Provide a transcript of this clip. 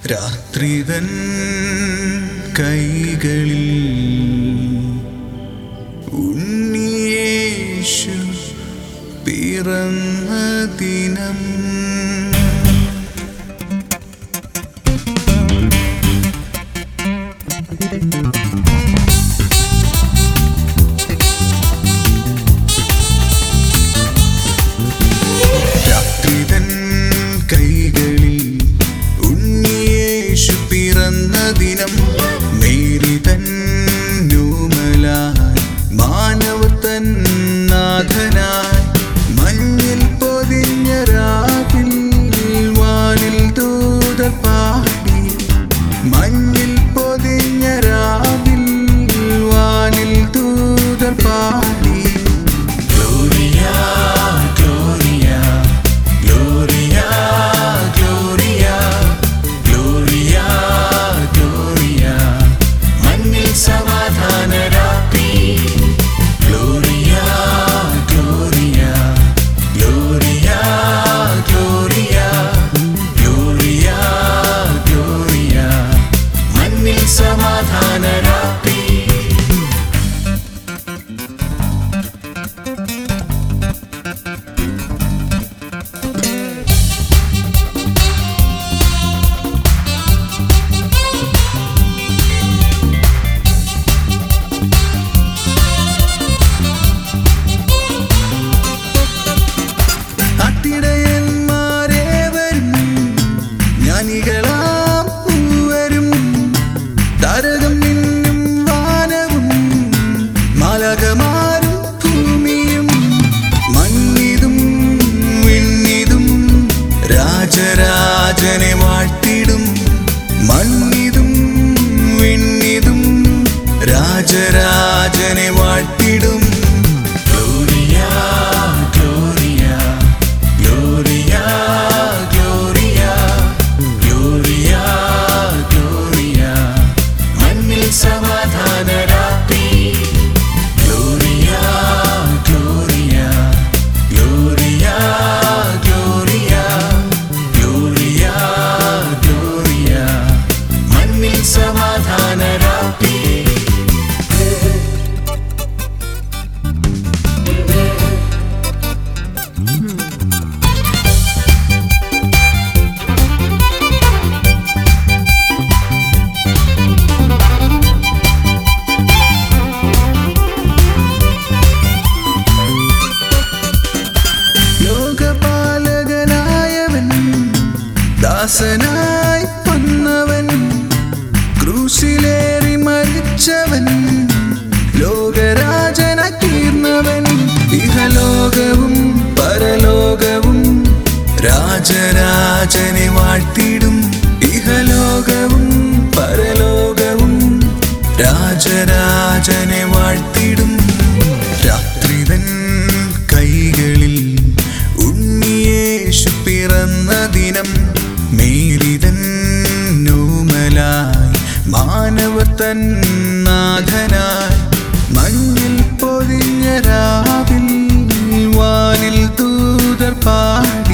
രാത്രിതൻ കൈകളിൽ ഉണ്ണിയേശു പിറന്ന ദിനം രാത്രിതൻ കൈകളിൽ ഉണ്ണിയേശു പിറന്ന ദിനം മേരിതൻ നൂമലായി മാനവത്തൻ നാഥനായി മഞ്ഞിൽ പൊതിഞ്ഞ രാവിൽ വാനിൽ ദൂതർ പാടി മഞ്ഞിൽ പൊതിഞ്ഞ രാവിൽ വാനിൽ ദൂതർ പാടി Gloria, Gloria, Gloria, Gloria, Gloria, Gloria. മണ്ണിൽ സമാധാന രാത്രി Gloria, Gloria, Gloria, Gloria, Gloria, Gloria. മണ്ണിൽ സമാധാന രാത്രി അത്തിടയന്മാരേവരും ജ്ഞാനികളാം പൂവരും താരകം നിന്നും വാനവും മാലകമാരും ഭൂമിയും മണ്ണിതും വിണ്ണിതും രാജരാജനെ വാഴ്ത്തിടും മണ്ണിതും വിണ്ണിതും രാജരാജനെ വാഴ്ത്തിടും Gloria, Gloria, Gloria, Gloria, Gloria, Gloria. മണ്ണിൽ സമാധാന രാത്രി Gloria, Gloria, Gloria, Gloria, Gloria, Gloria. മണ്ണിൽ സമാധാന രാത്രി ലോകപാലകനായവൻ ദാസനായി വന്നവൻ ക്രൂശിലേറി മരിച്ചവൻ ലോകരാജന തീർന്നവൻ ഇഹലോകവും പരലോകവും രാജരാജനെ വാഴ്ത്തിടും ഇഹലോകവും പരലോകവും രാജരാജനെ വാഴ്ത്തിടും രാത്രിതൻ കൈകളിൽ ഉണ്ണിയേശു പിറന്ന ദിനം മേരിതൻ നൂമലായി മാനവത്തൻ നാഥനായി മഞ്ഞിൽ പൊതിഞ്ഞ രാവിൽ വാനിൽ ദൂതർ പാടി